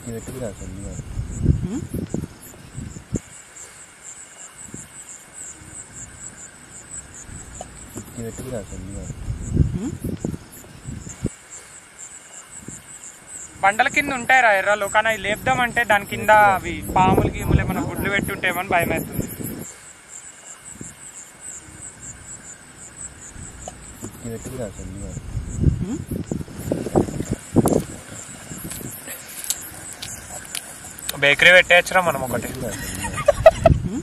పెట్టుకురా అసలు ఫిఫ్టీ పెట్టుకురా అసలు బండల కింద ఉంటాయిరా ఎర్రలు కానీ అవి లేపుదామంటే దాని కింద అవి పాములు గీములు ఏమైనా గుడ్లు పెట్టి ఉంటాయేమని భయం అవుతుంది ఫిఫ్టీ పెట్టుకురా అసలు బేకరీ పెట్టేయచ్చురా మనం ఒకటి పెట్టుకురా అసలు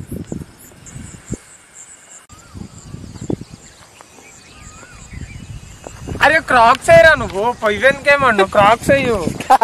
అరే క్రాక్స్ అయ్యరా నువ్వు పొయ్యన్కేమన్నా క్రాక్స్ అయ్యు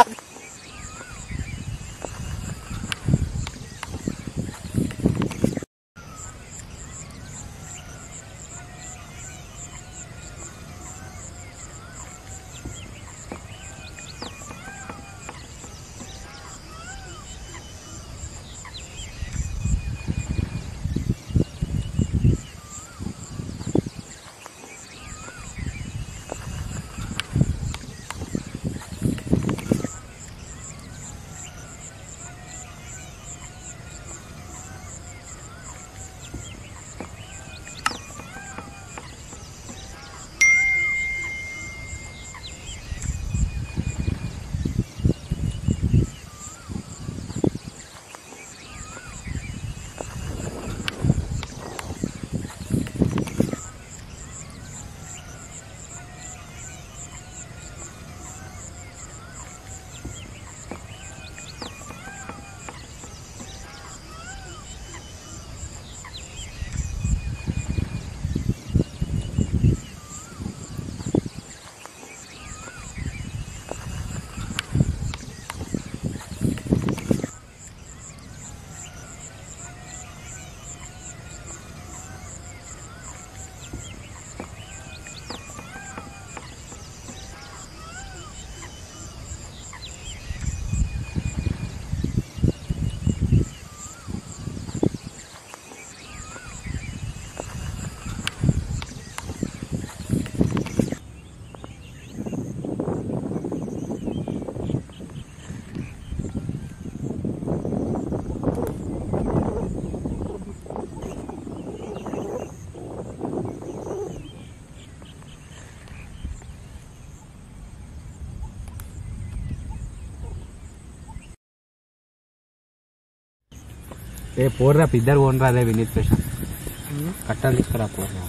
ఏ పోర్రా ఇద్దరు ఓనరా అదే వినీత్ ప్రశాంత్ కట్టాలు తీసుకురా పోర్రా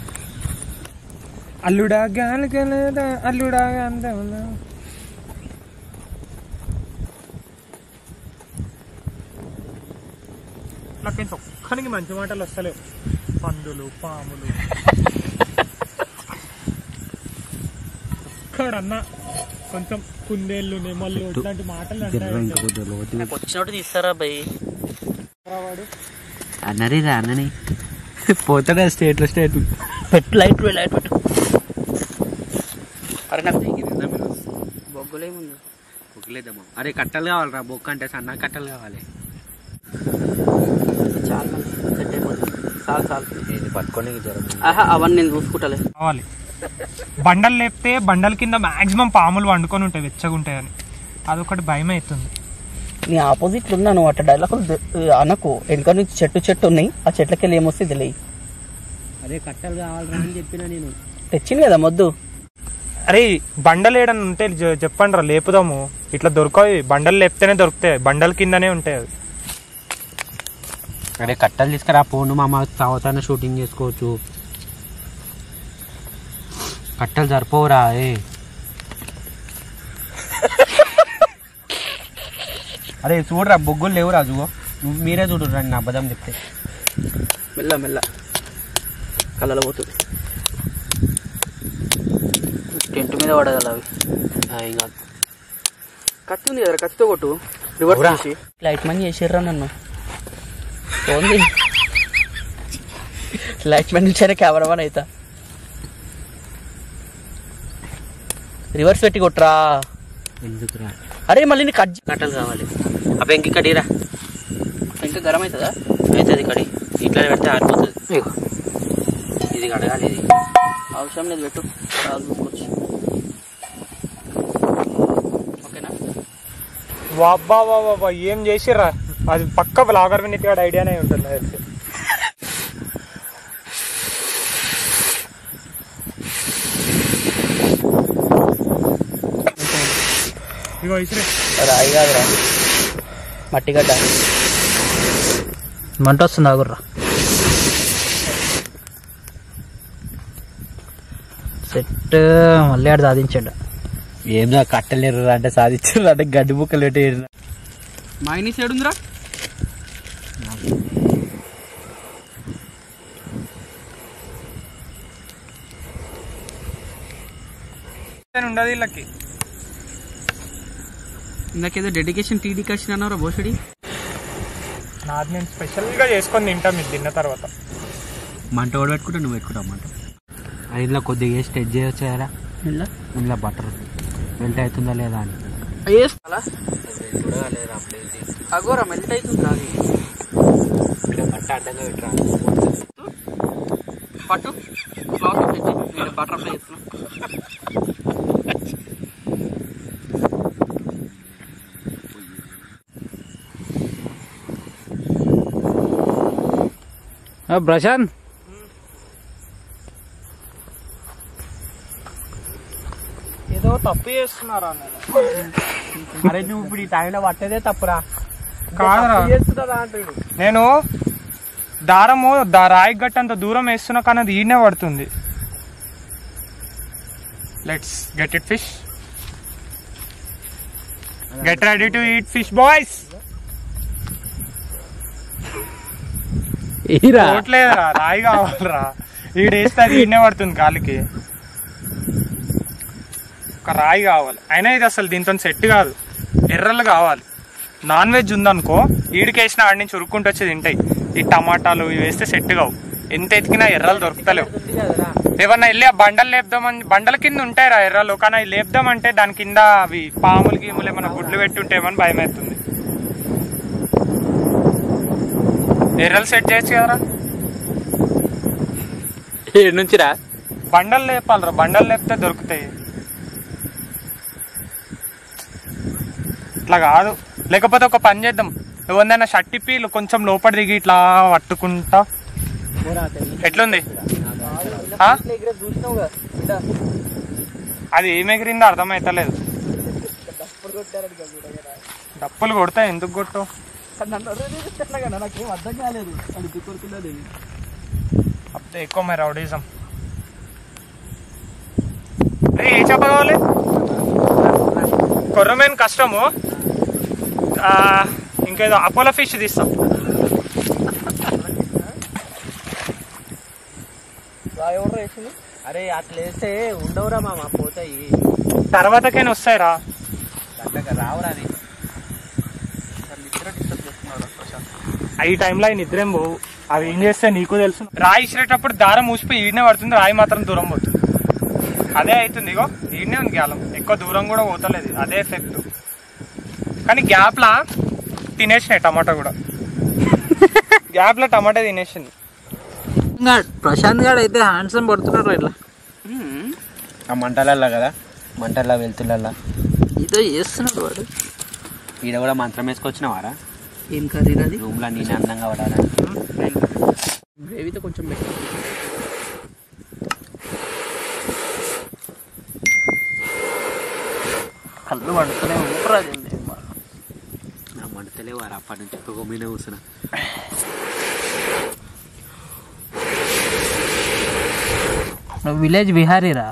అల్లుడా గాలి గలదా అల్లుడా అందమునా నాకేంటి ఒక్కనికి మంచి మాటలు వస్తలేవు పందులు పాములు ఒక్కడన్నా కొంచెం కుందేళ్ళు నెమళ్ళు ఇట్లాంటి మాటలు జర్ర ఇంకా అంటే కొద్దిగా లోతు వచ్చినట్టు తీస్తారా భయ్ అన్నరే రా అన్నని పోతాడా స్టేట్ లో స్టేట్ పెట్టు లైట్ లైట్ పెట్టు అరే నాకు బొగ్గులేముంది బొక్కలేదమ్మా అరే కట్టలు కావాలరా బొక్క అంటే సన్న కట్టలు కావాలి చాలా మంది సెట్ అయిపోతుంది చాలు చాలు ఇది పట్టుకొని జ్వరం ఆహా అవన్నీ నేను చూసుకుంటాలే కావాలి బండలు లేపితే బండల కింద మాక్సిమం పాములు వండుకొని ఉంటాయి వెచ్చగా ఉంటాయని అదొకటి భయం అవుతుంది నీ ఆపోజిట్ ఉన్నాను అట్ట డైలాగ్ అనకు వెనక నుంచి చెట్టు చెట్టు ఉన్నాయి ఆ చెట్లకి వెళ్ళి ఏమొస్తే తెలియ అరే కట్టలు కావాలరా అని చెప్పిన నేను తెచ్చింది కదా మొద్దు అరే బండలు ఏడన్నా ఉంటే చె- చెప్పండి రా లేపుదాము ఇట్లా దొరకవు బండలు లేపితేనే దొరుకుతాయి బండల కిందనే ఉంటాయి అవి అరే కట్టలు తీసుకురా పోను మామ తాగుతానే షూటింగ్ చేసుకోవచ్చు కట్టలు సరిపోవురా ఏ అరే చూడరా బొగ్గులు లేవురా చూగో నువ్వు మీరే చూడు రండి అబద్ధం చెప్తే మెల్ల మెల్ల కళ్ళలో పోతుంది టెంట్ మీద పడగల అవి ఇంకా కత్తి ఉంది కదా కత్తితో కొట్టు రివర్స్ అవురా? చేసి లైట్ మని చేసిర్రా నన్ను పోంది లైట్ మని నుంచే కెమెరామన్ అవుతా రివర్స్ పెట్టి కొట్రా ఎందుకురా అరే మళ్ళీ నీ కట్ కట్టలు కావాలి అప్పుడు ఇంక కడిరా ఇంకా గరం అవుతుందా అవుతుంది కడి ఇట్లా పెడితే ఆరిపోతుంది ఇది కడగాలి ఇది అవసరం లేదు పెట్టు రాదు చూసుకోవచ్చు ఓకేనా వాబ్బా వాబ్బా ఏం చేసిర్రా అది పక్క బ్లాగర్ వినీత్ గారి ఐడియానే ఉంటుంది నాకు తెలిసి ఇగో ఇసిరే రాయి కాదురా మట్టిగడ్డ మంట వస్తుంది ఆగుర్రా సెట్ మళ్ళీ ఆడు సాధించాడు ఏందో కట్టలేరు అంటే సాధించారు అంటే గడ్డి బుక్కలు పెట్టి మైనీస్ ఏడుందిరా ఉండదు వీళ్ళకి ఇందాకేదో డెడికేషన్ టీ డికాషన్ అన్నారా బోసడి నాది నేను స్పెషల్గా చేసుకొని తింటాం ఇది తిన్న తర్వాత మంట కూడా పెట్టుకుంటా నువ్వు పెట్టుకుంటావు మంట ఇందులో కొద్దిగా వేసి టెస్ట్ చేయొచ్చు కదా ఇలా ఇందులో బటర్ మెల్ట్ అవుతుందా లేదా అని వేసుకోవాలా అగోరా మెల్ట్ అవుతుంది అది బట్ట అడ్డంగా పెట్టరా పట్టు క్లాత్ పెట్టి నేను బటర్ఫ్లై చేస్తున్నా ప్రశాంత్ ఏదో తప్పు చేస్తున్నారా నేను అరే నువ్వు ఇప్పుడు ఈ టైంలో పట్టేదే తప్పురా కాదురా నేను దారము దా రాయి గట్టంత దూరం వేస్తున్నా కానీ అది ఈడనే పడుతుంది let's get it fish get ready to eat fish boys ఈరా పోట్లేదురా రాయి కావాలరా ఈడేస్తే అది ఈడనే పడుతుంది గాలికి ఒక రాయి కావాలి అయినా ఇది అసలు దీంతో సెట్ కాదు ఎర్రలు కావాలి నాన్ వెజ్ ఉందనుకో ఈడికేసిన ఆడి నుంచి ఉరుక్కుంటూ వచ్చి తింటాయి ఈ టమాటాలు ఇవి వేస్తే సెట్ కావు ఎంత ఎతికినా ఎర్రలు దొరుకుతలేవు ఏమన్నా వెళ్ళి ఆ బండలు లేపుదామని బండల కింద ఉంటాయిరా ఎర్రలు కానీ అవి లేపుదామంటే దాని కింద అవి పాములు గీములు ఏమైనా గుడ్లు పెట్టి ఉంటేమని భయం అవుతుంది ఎర్రలు సెట్ చేయొచ్చు కదరా ఏడు నుంచి రా బండలు లేపాలరా బండలు లేపితే దొరుకుతాయి ఇట్లా కాదు లేకపోతే ఒక పని చేద్దాం ఎవరిదైనా షర్ట్ ఇప్పి కొంచెం లోపల దిగి ఇట్లా పట్టుకుంటా ఎట్లుంది ఆ? అది ఏం ఎగిరిందో అర్థమైతలేదు డప్పులు కొడతాయి ఎందుకు కొట్టు నాకేం అర్థం కాలేదు అది దిక్కుడుకున్నది అప్పుడు ఎక్కువ మరి రౌడీజం అరే ఏ చేప కావాలి కొర్రమేన్ కష్టము ఆ, ఇంకేదో అపోలో ఫిష్ తీస్తాం ఎవరు వేసింది అరే అట్లా వేస్తే ఉండవురా మామ పోతాయి తర్వాతకైనా వస్తాయిరా అట్లా రావురా అది ఈ టైంలో ఆయన నిద్రేం పోవు అవి ఏం చేస్తే నీకు తెలుసు రాయి ఇసిరేటప్పుడు దారం మూసిపోయి ఈడనే పడుతుంది రాయి మాత్రం దూరం పోతుంది అదే అవుతుంది ఇగో ఈడనే ఉంది గ్యాలం ఎక్కువ దూరం కూడా పోతలేదు అదే ఎఫెక్ట్ కానీ గ్యాప్లా తినేసినాయి టమాటా కూడా గ్యాప్లో టమాటా తినేసింది ప్రశాంత్ గారు అయితే హ్యాండ్సమ్ పడుతున్నాడు ఇట్లా ఆ మంటలల్లా కదా మంటల్లో వెళ్తులల్లా ఏదో చేస్తున్నాడు వాడు ఈడ కూడా మంత్రం వేసుకొచ్చినవారా ఏం కర్రీ అది రూమ్ లో నేను అందంగా పడాలని గ్రేవీతో కొంచెం బెస్ట్ కళ్ళు పడుతూనే ఊపరా నా మంటలే వారు అప్పటి నుంచి ఒక మీద కూర్చున్నా విలేజ్ బిహారీరా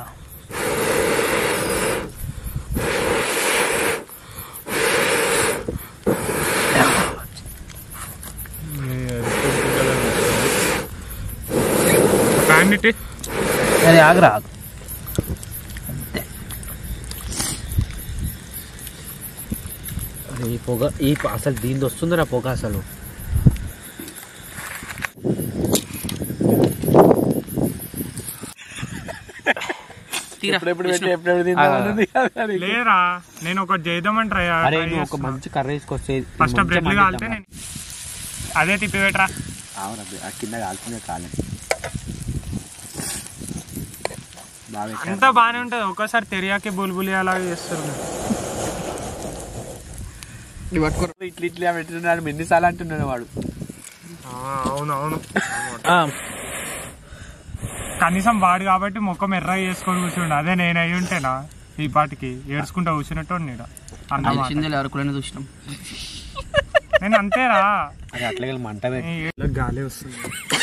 బ్యాండిట్ అది ఆగరా ఆగు ఈ పొగ ఈ అసలు దీని వస్తుందిరా పొగ అసలు తీరా లేరా నేను ఒకటి చేద్దామని ట్రై అరే నువ్వు ఒక మంచి కర్రీ తీసుకొస్తే ఫస్ట్ బ్రెడ్ కాలితే నేను అదే తిప్పి పెట్టరా అవునా ఆ కింద కాలుతుంది కాలే బాగా అంతా బాగానే ఉంటుంది ఒక్కోసారి తెరియాకి బుల్బులి అలాగే చేస్తారు ఇట్లా ఇట్లా పెట్టున్నాడు ఎన్నిసార్లు అంటున్నాడు వాడు అవును అవును కనీసం వాడు కాబట్టి ముఖం ఎర్ర చేసుకొని కూర్చుండు అదే నేను అయి ఉంటేనా ఈ పాటికి ఏడ్చుకుంటా కూర్చున్నట్టు నీడ అన్నమాట తెలిసిందే ఎవరికైనా చూసినాం నేను అంతేరా అది అట్లా మంట పెట్టి ఈ గాలి వస్తుంది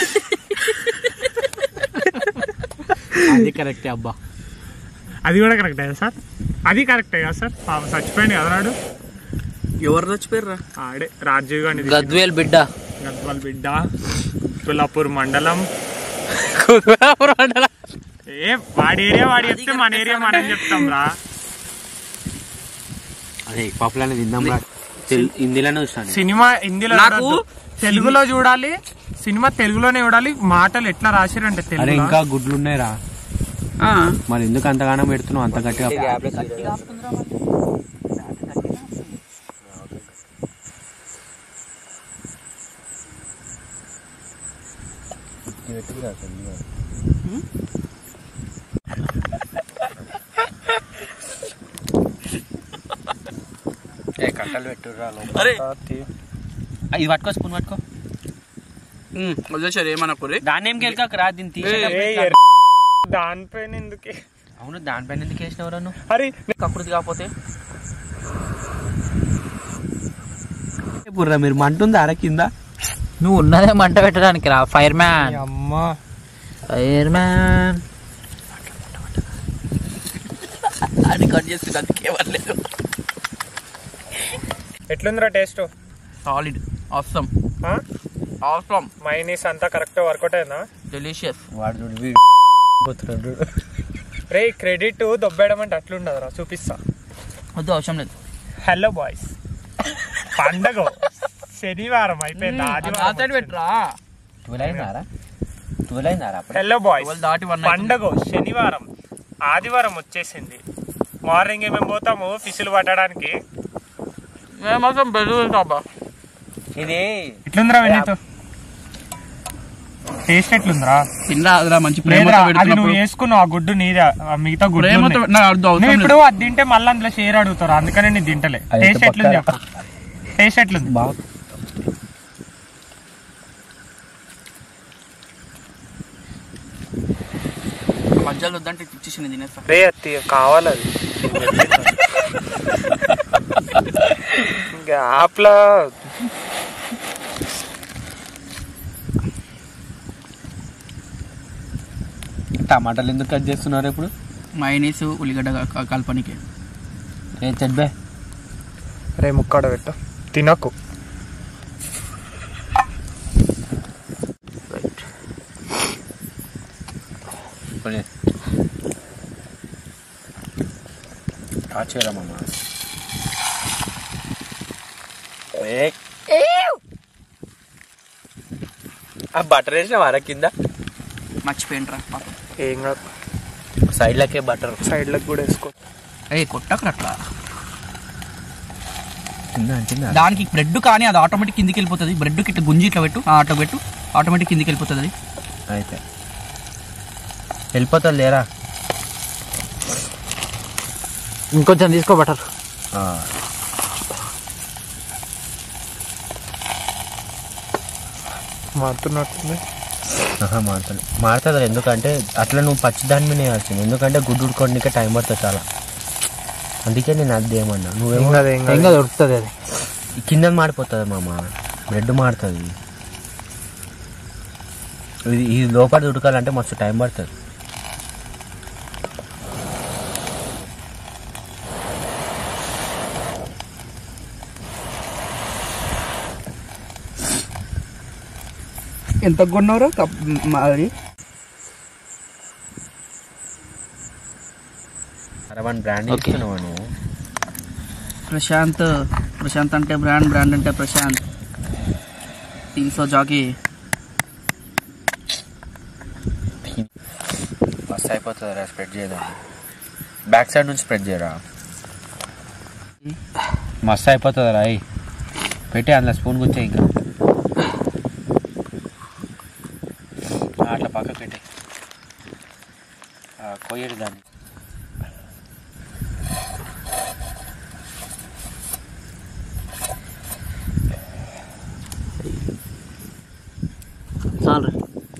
అది కరెక్టే అబ్బా అది కూడా కరెక్టే కదా సార్ అది కరెక్టే కదా సార్ పాప చచ్చిపోయింది కదా నాడు ఎవరు చచ్చిపోయారా ఆడే రాజీవ్ గాంధీ గద్వేల్ బిడ్డ గద్వాల్ బిడ్డ తులాపూర్ మండలం ఏ వాడి ఏరియా వాడి చెప్తే మన ఏరియా మనం చెప్తాం రా అదే పప్పులని తిందాం రా తెల్- హిందీలోనే చూస్తాను సినిమా హిందీలో నాకు చూడొద్దు. తెలుగులో చూడాలి సినిమా తెలుగులోనే చూడాలి మాటలు ఎట్లా రాసిరంటే అరే తెలుగు ఇంకా గుడ్లు ఉన్నాయిరా మరి ఎందుకు అంతగానం పెడుతున్నావు అంత గట్టిగా ఉత్తి పెట్టుకురా చల్లిగా కట్టలు పెట్టుర్రా అరే ఇది పట్టుకో స్పూన్ పట్టుకో వదిలేసారు ఏమనుకోరి దాన్ని ఏం గెలక రా దీన్ని తీసి ఏ, ఎర్ర దానిపైన ఎందుకే అవును దానిపైన ఎందుకు వేసినవరా నువ్వు అరే కకృతి కాకపోతే బుర్రా మీరు మంటుందా అర కింద నువ్వు ఉన్నదే మంట పెట్టడానికి రా ఫైర్ మ్యాన్ అమ్మా ఫైర్ మ్యాన్ అది కట్ చేసి అందుకే పర్లేదు ఎట్లుందిరా టేస్ట్ సాలిడ్ ఆసమ్ ఆసమ్ మైనీస్ అంతా కరెక్ట్ వర్కౌట్ అయిందా డెలిషియస్ వాడు చూడు వీడు పోతున్నాడు రే క్రెడిట్ దొబ్బేయడం అంటే అట్లుండదురా చూపిస్తా వద్దు అవసరం లేదు హలో బాయ్స్ పండగ శనివారం అయిపోయింది ఆదివారం వచ్చింది. పెట్టరా ట్వెల్వ్ అయిందారా ట్వెల్వ్ అయిందారా అప్పుడు హలో బాయ్స్ వాళ్ళు దాటి వన్ పండగ శనివారం ఆదివారం వచ్చేసింది మార్నింగ్ మేము పోతాము ఫిషులు పట్టడానికి మేమాసం బెదురుతాబా ఇది ఎట్లుందిరా వినీత్ టేస్ట్ ఎట్లుందిరా తిన్నా అదిరా మంచి లేదురా ప్రేమతో అది నువ్వు పెడుతున్నప్పుడు వేసుకున్నావు ఆ గుడ్డు నీదే ఆ మిగతా గుడ్డు ప్రేమతో ఉన్నాయి. నా అర్థం నువ్వు అవసరం ఇప్పుడు లేదు అది తింటే మళ్ళీ అందులో షేర్ అడుగుతారు అందుకనే నేను తింటలే అది టేస్ట్ ఎంత ఎట్లుంది పక్కా? చెప్పు టేస్ట్ ఎట్లుంది బాగా మధ్యలో వద్దంటే ఇచ్చేసింది తినేస్తా రే అత్తి కావాలది గ్యాప్లా టమాటాలు ఎందుకు కట్ చేస్తున్నారు ఇప్పుడు మైనీస్ ఉల్లిగడ్డ క- కలపనికి ఏ చెడ్బే రే ముక్కాడ పెట్టు తినకు కొంచెం కాచేరా మామ ఆ బటర్ వేసిన అర కింద మర్చిపోయింట్రా పాపం ఏం కాదు సైడ్లకే బటర్ సైడ్ లకు కూడా వేసుకో ఏ కొట్టకరా అట్లా తిన్నా తిన్నా దానికి బ్రెడ్ కానీ అది ఆటోమేటిక్ కిందికి వెళ్ళిపోతుంది బ్రెడ్ ఇట్లా గుంజి ఇట్లా పెట్టు ఆ అట్లా పెట్టు ఆటోమేటిక్ కిందికి వెళ్ళిపోతుంది అది అయితే వెళ్ళిపోతుంది లేరా ఇంకొంచెం తీసుకో బటర్ ఆ. మారుతున్నట్టుంది ఆహా, మారుతుంది మారుతుంది ఎందుకంటే అట్లా నువ్వు పచ్చి దాని మీద వేయాల్సింది ఎందుకంటే గుడ్డు ఉడుకోవడానికే టైం పడుతుంది చాలా అందుకే నేను అది ఏమన్నా నువ్వేమో ఏం కాదు ఏం కాదు ఇంకా దొరుకుతుంది అది కింద మాడిపోతుంది మామ బ్రెడ్ మాడుతుంది ఇది ఈ లోపల ఉడకాలంటే మస్తు టైం పడుతుంది ఎంత కొన్నారో మరి అరే వన్ బ్రాండ్ Okay. ఇస్తున్నావా నువ్వు ప్రశాంత్ ప్రశాంత్ అంటే బ్రాండ్ బ్రాండ్ అంటే ప్రశాంత్ తీన్ సో జాకి మస్తు అయిపోతుంది రా స్ప్రెడ్ చేయదా బ్యాక్ సైడ్ నుంచి స్ప్రెడ్ చేయరా మస్తు అయిపోతుంది రా అయ్. పెట్టి అందులో స్పూన్ గుచ్చే ఇంకా ఆ, అట్లా పక్క పెట్టి కొయ్యడు దాన్ని చాలు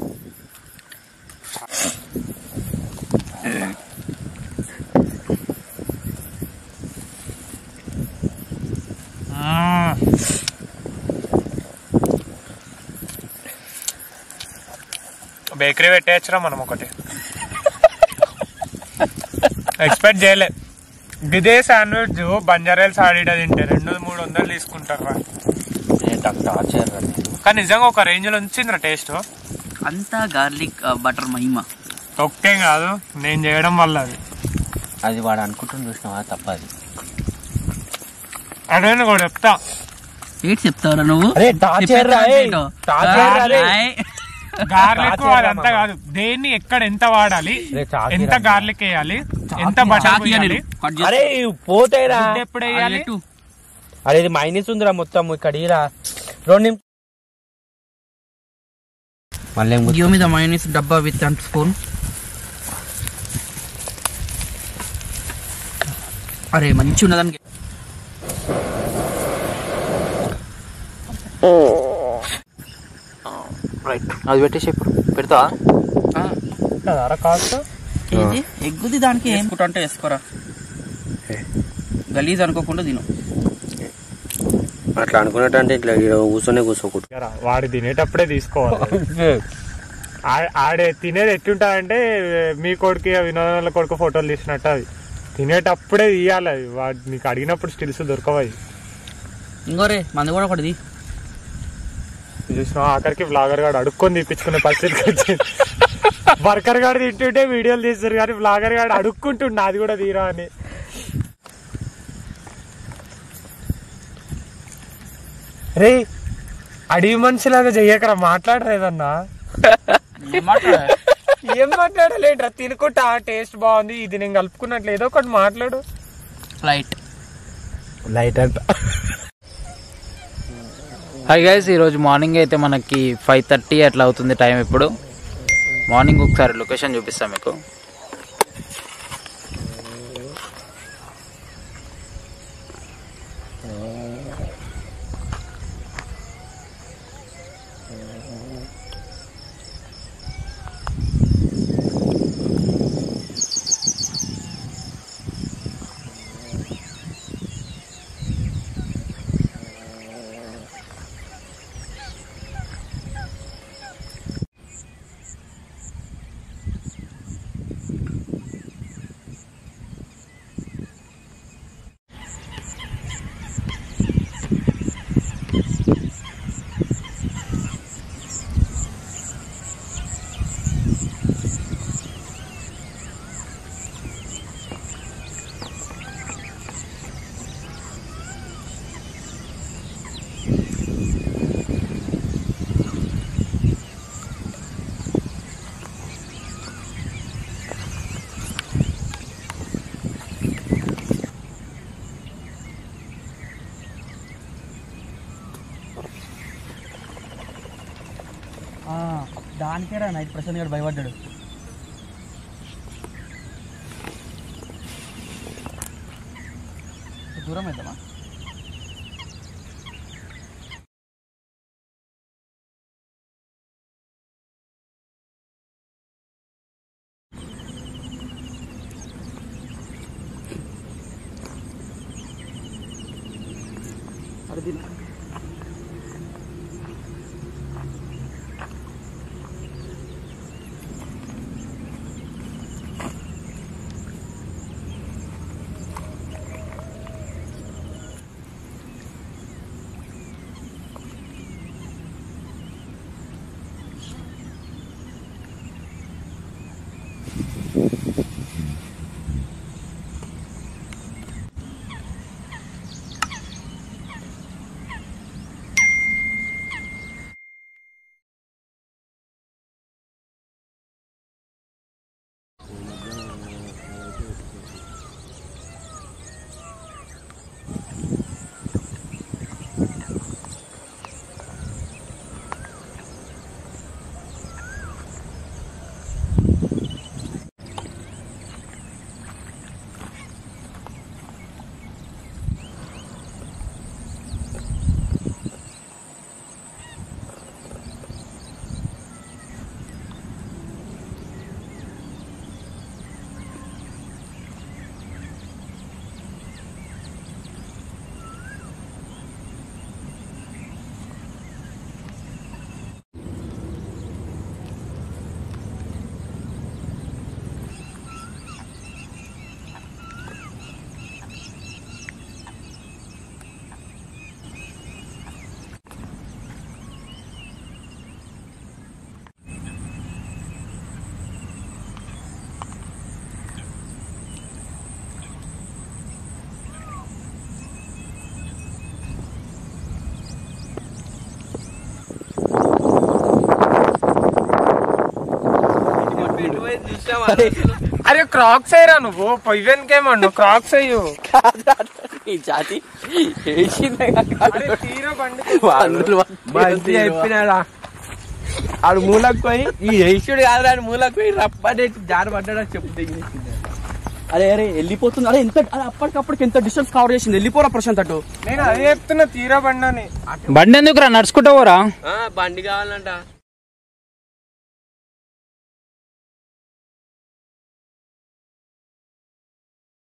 బేకరీ పెట్టేయచ్చురా మనం ఒకటి ఎక్స్పెక్ట్ చేయలే ఇదే శాండ్విచ్ బంజారాయిల్స్ ఆడిడ తింటే రెండు మూడు వందలు తీసుకుంటారా టార్చర్ కానీ నిజంగా ఒక రేంజ్ లో ఉంచిందిరా టేస్ట్ అంతా గార్లిక్ బటర్ మహిమ ఒక్కేం కాదు నేను చేయడం వల్ల అది అది వాడు అనుకుంటుని చూసినావా తప్పది అదే నేను కూడా చెప్తా ఏంటి చెప్తావురా నువ్వు అరే టార్చర్ రా ఏయ్. టార్చర్ రా రే. గార్లిక్ చాకేరా అదంతా మామ. కాదు దేన్ని ఎక్కడ ఎంత వాడాలి రే, చాకేరా ఎంత మామ. గార్లిక్ వేయాలి ఎంత బటర్ చాకి అని వేయాలి కట్ అరే పోతాయిరా గుడ్డు ఎప్పుడు వేయాలి పెట్టు అరే ఇది మైనస్ ఉందిరా మొత్తం ఇక్కడ ఈరా రెండు నిమిషం మళ్ళీ ఏం గుర్తు- గివ్ మీద మైనస్ డబ్బా విత్ అండ్ స్పూన్ అరే మంచి ఉన్నదానికి రైట్ అది పెట్టేసి ఇప్పుడు పెడతా అర కాస్ట్ ఏంటి ఎగ్గుది దానికి వేసుకుంటా అంటే వేసుకోరా గలీజ్ అనుకోకుండా తిను అట్లా అనుకున్నట్టు అంటే ఇట్లా ఈడ కూర్చొనే కూర్చోకూడదు వాడు తినేటప్పుడే తీసుకోవాలి ఆ- ఆడే తినేది ఎట్లుంటాడంటే మీ కొడుకు వినోదాల కొడుకు ఫోటోలు తీసినట్టు అది తినేటప్పుడే తీయాలి అవి వాడు నీకు అడిగినప్పుడు స్టిల్స్ దొరకవాయి ఇంకోరే మంది కూడా ఒకటిది చూసిన ఆఖరికి బ్లాగర్ గాడు అడుక్కొని తీపించుకునే పరిస్థితికి వచ్చింది వర్కర్ గాడు తింటుంటే వీడియోలు తీస్తారు కానీ బ్లాగర్ గాడు అడుక్కుంటుండే అది కూడా తీరా అని రే అడిగి మనిషిలాగా చెయ్యకరా మాట్లాడరేదన్నా ఏం మాట్లాడలేట్రా తినుకుంటా టేస్ట్ బాగుంది ఇది నేను కలుపుకున్నట్లు ఏదో ఒకటి మాట్లాడు లైట్ లైట్ అంట హాయ్ గైస్ ఈరోజు మార్నింగ్ అయితే మనకి ఫైవ్ థర్టీ అట్లా అవుతుంది టైం ఇప్పుడు మార్నింగ్ ఒకసారి లొకేషన్ చూపిస్తాం మీకు దానికే రా నైట్ ప్రశాంత్ గారు భయపడ్డాడు దూరం అవుతామా అరే క్రాక్స్ అయ్యరా నువ్వు పొయ్యనికేమన్నా క్రాక్స్ అయ్యు ఈ జాతి వేసిందే అరే తీరా బండి చెప్పినారా ఆడు మూలకు పోయి ఈ యశుడు కాదురా అని మూలకు పోయి రప్పని జారి పడ్డాడు చెప్తే అరే అరే వెళ్ళిపోతుంది అరే ఎంత అరే అప్పటికప్పటికి ఎంత డిస్టెన్స్ కవర్ చేసింది వెళ్ళిపోరా ప్రశాంత్ అటు నేను అదే చెప్తున్నా తీరా బండి అని బండి ఎందుకురా నడుచుకుంటా పోరా బండి కావాలంట